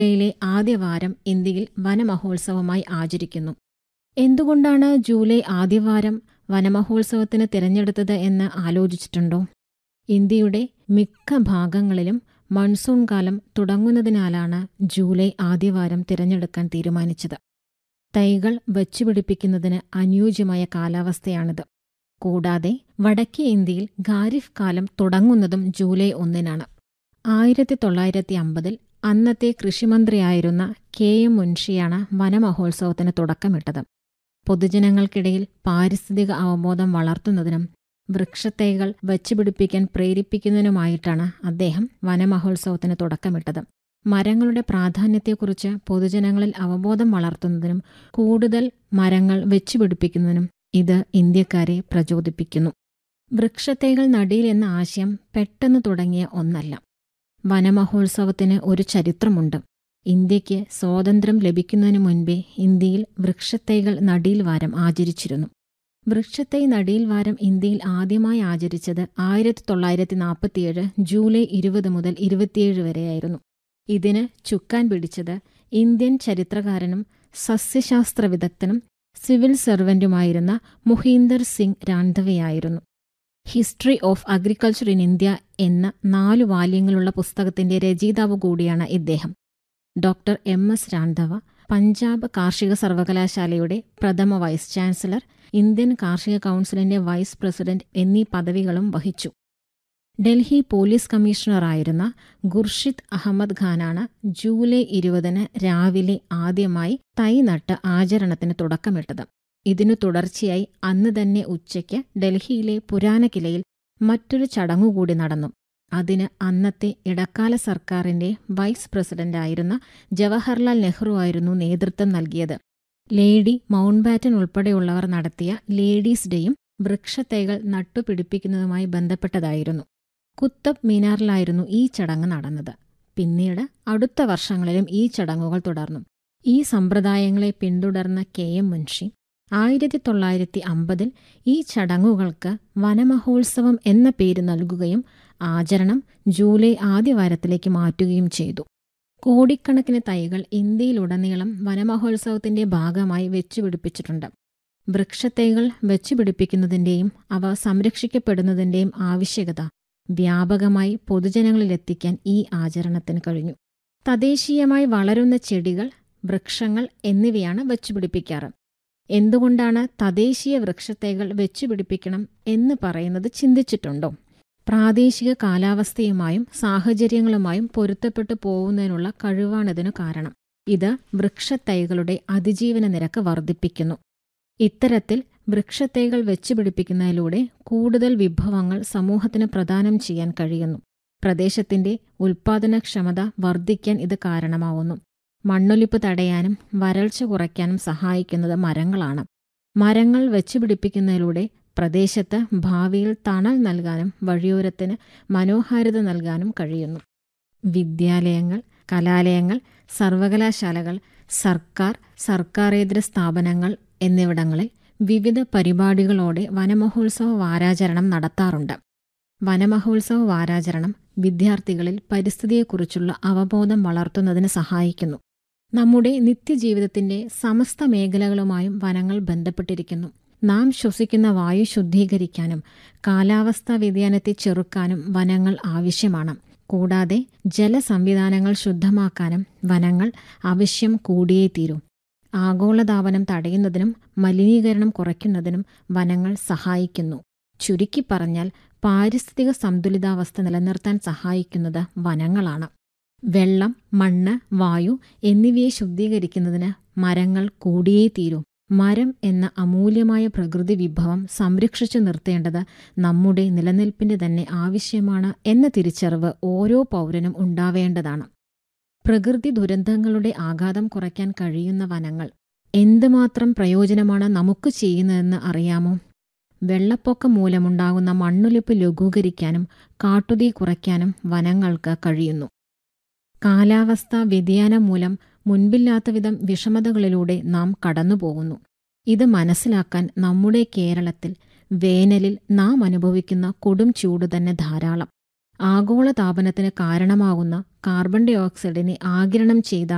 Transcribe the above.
ജൂലൈയിലെ ആദ്യവാരം ഇന്ത്യയിൽ വനമഹോത്സവമായി ആചരിക്കുന്നു എന്തുകൊണ്ടാണ് ജൂലൈ ആദ്യവാരം വനമഹോത്സവത്തിന് തിരഞ്ഞെടുത്തത് എന്ന് ആലോചിച്ചിട്ടുണ്ടോ ഇന്ത്യയുടെ മിക്ക ഭാഗങ്ങളിലും മൺസൂൺ കാലം തുടങ്ങുന്നതിനാലാണ് ജൂലൈ ആദ്യവാരം തിരഞ്ഞെടുക്കാൻ തീരുമാനിച്ചത് തൈകൾ വച്ചുപിടിപ്പിക്കുന്നതിന് അനുയോജ്യമായ കാലാവസ്ഥയാണിത് കൂടാതെ വടക്കേ ഇന്ത്യയിൽ ഖാരിഫ് കാലം തുടങ്ങുന്നതും ജൂലൈ ഒന്നിനാണ് ആയിരത്തി തൊള്ളായിരത്തി അമ്പതിൽ അന്നത്തെ കൃഷിമന്ത്രിയായിരുന്ന കെ എം മുൻഷിയാണ് വനമഹോത്സവത്തിന് തുടക്കമിട്ടത് പൊതുജനങ്ങൾക്കിടയിൽ പാരിസ്ഥിതിക അവബോധം വളർത്തുന്നതിനും വൃക്ഷത്തൈകൾ വച്ചുപിടിപ്പിക്കാൻ പ്രേരിപ്പിക്കുന്നതിനുമായിട്ടാണ് അദ്ദേഹം വനമഹോത്സവത്തിന് തുടക്കമിട്ടത് മരങ്ങളുടെ പ്രാധാന്യത്തെക്കുറിച്ച് പൊതുജനങ്ങളിൽ അവബോധം വളർത്തുന്നതിനും കൂടുതൽ മരങ്ങൾ വെച്ചുപിടിപ്പിക്കുന്നതിനും ഇത് ഇന്ത്യക്കാരെ പ്രചോദിപ്പിക്കുന്നു വൃക്ഷത്തൈകൾ നടിയിൽ എന്ന ആശയം പെട്ടെന്ന് തുടങ്ങിയ ഒന്നല്ല വനമഹോത്സവത്തിന് ഒരു ചരിത്രമുണ്ട് ഇന്ത്യക്ക് സ്വാതന്ത്ര്യം ലഭിക്കുന്നതിനു മുൻപേ ഇന്ത്യയിൽ വൃക്ഷത്തൈകൾ നടീൽ വാരം ആചരിച്ചിരുന്നു വൃക്ഷത്തൈ നടീൽ വാരം ഇന്ത്യയിൽ ആദ്യമായി ആചരിച്ചത് ആയിരത്തി തൊള്ളായിരത്തി നാൽപ്പത്തിയേഴ് ജൂലൈ ഇരുപത് മുതൽ ഇരുപത്തിയേഴ് വരെയായിരുന്നു ഇതിന് ചുക്കാൻ പിടിച്ചത് ഇന്ത്യൻ ചരിത്രകാരനും സസ്യശാസ്ത്ര വിദഗ്ധനും സിവിൽ സർവന്റുമായിരുന്ന മുഹീന്ദർ സിംഗ് രാന്ധവയായിരുന്നു history of agriculture in India എന്ന നാലു വാല്യങ്ങളുള്ള പുസ്തകത്തിന്റെ രചയിതാവ് കൂടിയാണ് ഇദ്ദേഹം doctor M S Randhawa Punjab കാർഷിക സർവകലാശാലയുടെ പ്രഥമ വൈസ് ചാൻസലർ ഇന്ത്യൻ കാർഷിക കൗൺസിലിന്റെ വൈസ് പ്രസിഡന്റ് എന്നീ പദവികളും വഹിച്ചു ഡൽഹി പോലീസ് കമ്മീഷണറായിരുന്ന ഗുർഷിദ് അഹമ്മദ് ഖാനാണ് ജൂലൈ ഇരുപതിന് രാവിലെ ആദ്യമായി തൈ നട്ട് ആചരണത്തിന് തുടക്കമിട്ടത് ഇതിനു തുടർച്ചയായി അന്ന് തന്നെ ഉച്ചയ്ക്ക് ഡൽഹിയിലെ പുരാനകിലയിൽ മറ്റൊരു ചടങ്ങുകൂടി നടന്നു അതിന് അന്നത്തെ ഇടക്കാല സർക്കാരിന്റെ വൈസ് പ്രസിഡന്റായിരുന്ന ജവഹർലാൽ നെഹ്റു ആയിരുന്നു നേതൃത്വം നൽകിയത് ലേഡി മൗണ്ട് ബാറ്റൻ ഉൾപ്പെടെയുള്ളവർ നടത്തിയ ലേഡീസ് ഡേയും വൃക്ഷത്തൈകൾ നട്ടുപിടിപ്പിക്കുന്നതുമായി ബന്ധപ്പെട്ടതായിരുന്നു കുത്തബ് മീനാറിലായിരുന്നു ഈ ചടങ്ങ് നടന്നത് പിന്നീട് അടുത്ത വർഷങ്ങളിലും ഈ ചടങ്ങുകൾ തുടർന്നു ഈ സമ്പ്രദായങ്ങളെ പിന്തുടർന്ന കെ എം മുൻഷി ആയിരത്തി തൊള്ളായിരത്തി അമ്പതിൽ ഈ ചടങ്ങുകൾക്ക് വനമഹോത്സവം എന്ന പേര് നൽകുകയും ആചരണം ജൂലൈ ആദ്യവാരത്തിലേക്ക് മാറ്റുകയും ചെയ്തു കോടിക്കണക്കിന് തൈകൾ ഇന്ത്യയിലുടനീളം വനമഹോത്സവത്തിന്റെ ഭാഗമായി വെച്ചുപിടിപ്പിച്ചിട്ടുണ്ട് വൃക്ഷത്തൈകൾ വെച്ചുപിടിപ്പിക്കുന്നതിന്റെയും അവ സംരക്ഷിക്കപ്പെടുന്നതിന്റെയും ആവശ്യകത വ്യാപകമായി പൊതുജനങ്ങളിലെത്തിക്കാൻ ഈ ആചരണത്തിന് കഴിഞ്ഞു തദ്ദേശീയമായി വളരുന്ന ചെടികൾ വൃക്ഷങ്ങൾ എന്നിവയാണ് വെച്ചുപിടിപ്പിക്കാറ് എന്തുകൊണ്ടാണ് തദ്ദേശീയ വൃക്ഷത്തൈകൾ വെച്ചുപിടിപ്പിക്കണം എന്ന് പറയുന്നത് ചിന്തിച്ചിട്ടുണ്ടോ പ്രാദേശിക കാലാവസ്ഥയുമായും സാഹചര്യങ്ങളുമായും പൊരുത്തപ്പെട്ടു പോകുന്നതിനുള്ള കഴിവാണിതിനു കാരണം ഇത് വൃക്ഷത്തൈകളുടെ അതിജീവന നിരക്ക് വർദ്ധിപ്പിക്കുന്നു ഇത്തരത്തിൽ വൃക്ഷത്തൈകൾ വെച്ചുപിടിപ്പിക്കുന്നതിലൂടെ കൂടുതൽ വിഭവങ്ങൾ സമൂഹത്തിന് പ്രദാനം ചെയ്യാൻ കഴിയുന്നു പ്രദേശത്തിന്റെ ഉൽപാദനക്ഷമത വർദ്ധിക്കാൻ ഇത് കാരണമാവുന്നു മണ്ണൊലിപ്പ് തടയാനും വരൾച്ച കുറയ്ക്കാനും സഹായിക്കുന്നത് മരങ്ങളാണ് മരങ്ങൾ വെച്ചുപിടിപ്പിക്കുന്നതിലൂടെ പ്രദേശത്ത് ഭാവിയിൽ തണൽ നൽകാനും വഴിയോരത്തിന് മനോഹാരിത നൽകാനും കഴിയുന്നു വിദ്യാലയങ്ങൾ കലാലയങ്ങൾ സർവകലാശാലകൾ സർക്കാർ സർക്കാരേതര സ്ഥാപനങ്ങൾ എന്നിവിടങ്ങളിൽ വിവിധ പരിപാടികളോടെ വനമഹോത്സവ വാരാചരണം നടത്താറുണ്ട് വനമഹോത്സവ വാരാചരണം വിദ്യാർത്ഥികളിൽ പരിസ്ഥിതിയെക്കുറിച്ചുള്ള അവബോധം വളർത്തുന്നതിന് സഹായിക്കുന്നു നമ്മുടെ നിത്യജീവിതത്തിന്റെ സമസ്ത മേഖലകളുമായും വനങ്ങൾ ബന്ധപ്പെട്ടിരിക്കുന്നു നാം ശ്വസിക്കുന്ന വായു ശുദ്ധീകരിക്കാനും കാലാവസ്ഥാ വ്യതിയാനത്തെ ചെറുക്കാനും വനങ്ങൾ ആവശ്യമാണ് കൂടാതെ ജലസംവിധാനങ്ങൾ ശുദ്ധമാക്കാനും വനങ്ങൾ ആവശ്യം കൂടിയേ തീരൂ ആഗോളതാപനം തടയുന്നതിനും മലിനീകരണം കുറയ്ക്കുന്നതിനും വനങ്ങൾ സഹായിക്കുന്നു ചുരുക്കി പറഞ്ഞാൽ പാരിസ്ഥിതിക സന്തുലിതാവസ്ഥ നിലനിർത്താൻ സഹായിക്കുന്നത് വനങ്ങളാണ് വെള്ളം മണ്ണ് വായു എന്നിവയെ ശുദ്ധീകരിക്കുന്നതിന് മരങ്ങൾ കൂടിയേ തീരൂ മരം എന്ന അമൂല്യമായ പ്രകൃതി വിഭവം സംരക്ഷിച്ചു നിർത്തേണ്ടത് നമ്മുടെ നിലനിൽപ്പിന്റെ തന്നെ ആവശ്യമാണ് എന്ന തിരിച്ചറിവ് ഓരോ പൗരനും ഉണ്ടാവേണ്ടതാണ് പ്രകൃതി ദുരന്തങ്ങളുടെ ആഘാതം കുറയ്ക്കാൻ കഴിയുന്ന വനങ്ങൾ എന്തുമാത്രം പ്രയോജനമാണ് നമുക്ക് ചെയ്യുന്നതെന്ന് അറിയാമോ വെള്ളപ്പൊക്കം മൂലമുണ്ടാകുന്ന മണ്ണൊലിപ്പ് ലഘൂകരിക്കാനും കാട്ടുതീ കുറയ്ക്കാനും വനങ്ങൾക്ക് കഴിയുന്നു കാലാവസ്ഥാ വ്യതിയാനം മൂലം മുൻപില്ലാത്ത വിധം വിഷമതകളിലൂടെ നാം കടന്നുപോകുന്നു ഇത് മനസ്സിലാക്കാൻ നമ്മുടെ കേരളത്തിൽ വേനലിൽ നാം അനുഭവിക്കുന്ന കൊടും ചൂട് തന്നെ ധാരാളം ആഗോളതാപനത്തിന് കാരണമാകുന്ന കാർബൺ ഡൈ ഓക്സൈഡിനെ ആഗിരണം ചെയ്ത